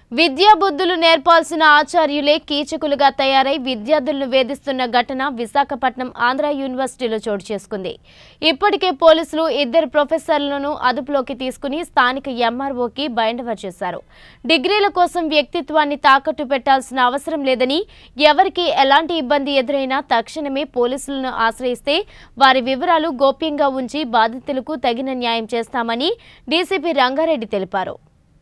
విద్యా బుద్ధులు నేర్పాల్సిన ఆచార్యులే కీచకులుగా తయారై విద్యార్థులను వేధిస్తున్న ఘటన విశాఖపట్నం ఆంధ్ర యూనివర్సిటీలో చోటు చేసుకుంది ఇప్పటికే పోలీసులు ఇద్దరు ప్రొఫెసర్లను అదుపులోకి తీసుకుని స్థానిక ఎంఆర్ఓకి బైండవర్ చేశారు డిగ్రీల కోసం వ్యక్తిత్వాన్ని తాకట్టు పెట్టాల్సిన అవసరం లేదని ఎవరికి ఎలాంటి ఇబ్బంది ఎదురైనా తక్షణమే పోలీసులను ఆశ్రయిస్తే వారి వివరాలు గోప్యంగా ఉంచి బాధితులకు తగిన న్యాయం చేస్తామని డీసీపీ రంగారెడ్డి తెలిపారు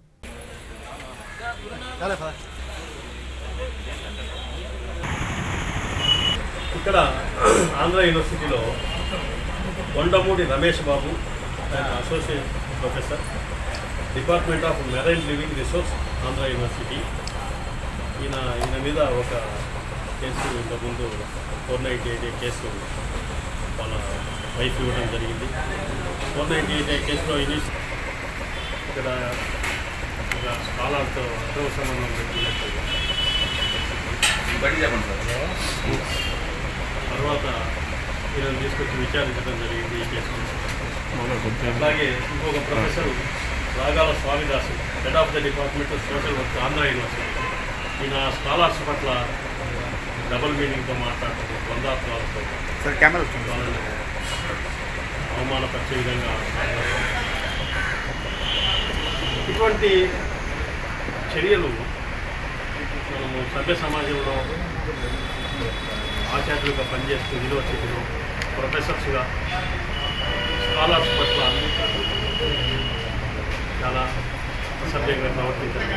ఇక్కడ ఆంధ్ర యూనివర్సిటీలో కొండమూడి రమేష్ బాబు ఆయన associate professor department of marine living resource Andhra university ఈయన ఈయన మీద ఒక కేసు ఇంతకుముందు ఫోర్ నైంటీ ఎయిట్ కేసు వాళ్ళ వైఫ్ ఇవ్వడం జరిగింది ఫోర్ నైంటీ ఎయిట్ కేసులో ఇనిష్ ఇక్కడ ఒక స్కాలర్తో అక్రమ సంబంధం పెట్టినట్టు బట్టి చెప్పండి సార్ తర్వాత వీళ్ళని తీసుకొచ్చి విచారించడం జరిగింది ఈ కేసు అలాగే ఇంకొక professor Ragala Swamidasu head of the department of social work Andhra university ఈయన స్కాలర్స్ పట్ల డబుల్ మీనింగ్తో మాట్లాడుతుంది ద్వందార్థాలతో సార్ కెమెరా వస్తుంది వాళ్ళని అవమానపరిచే విధంగా మాట్లాడుతున్నారు. ఇటువంటి చర్యలు మనము సభ్య సమాజంలో ఆచార్యులుగా పనిచేస్తూ యూనివర్సిటీలో ప్రొఫెసర్స్గా స్కాలర్స్ పట్ల చాలా అసభ్యంగా ప్రవర్తించడం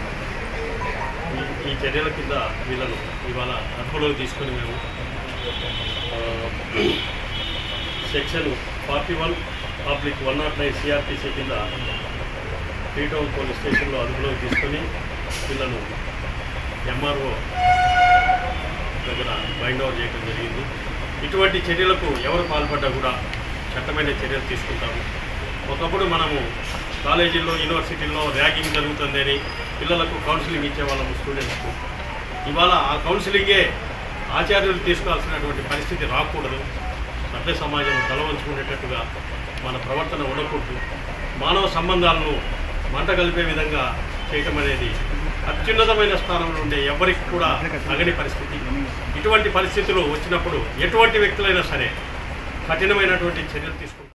ఈ- ఈ చర్యల కింద వీళ్ళను ఇవాళ అదుపులోకి తీసుకొని మేము ఆ, section forty one public one not nine CRTC కింద త్రీ టౌన్ పోలీస్ స్టేషన్లో అదుపులోకి తీసుకొని వీళ్ళను ఎంఆర్ఓ దగ్గర బైండ్ ఓవర్ చేయడం జరిగింది ఇటువంటి చర్యలకు ఎవరు పాల్పడ్డా కూడా చట్టమైన చర్యలు తీసుకుంటాము ఒకప్పుడు మనము కాలేజీల్లో యూనివర్సిటీల్లో ర్యాగింగ్ జరుగుతుందని పిల్లలకు కౌన్సిలింగ్ ఇచ్చేవాళ్ళము స్టూడెంట్స్కు ఇవాళ ఆ కౌన్సిలింగే ఆచార్యులు తీసుకోవాల్సినటువంటి పరిస్థితి రాకూడదు సభ్య సమాజం తలవంచుకునేటట్టుగా మన ప్రవర్తన ఉండకూడదు మానవ సంబంధాలను మంట కలిపే విధంగా చేయటం అనేది అత్యున్నతమైన స్థానంలో ఉండే ఎవరికి కూడా తగని పరిస్థితి ఇటువంటి పరిస్థితులు వచ్చినప్పుడు ఎటువంటి వ్యక్తులైనా సరే కఠినమైనటువంటి చర్యలు తీసుకుంటారు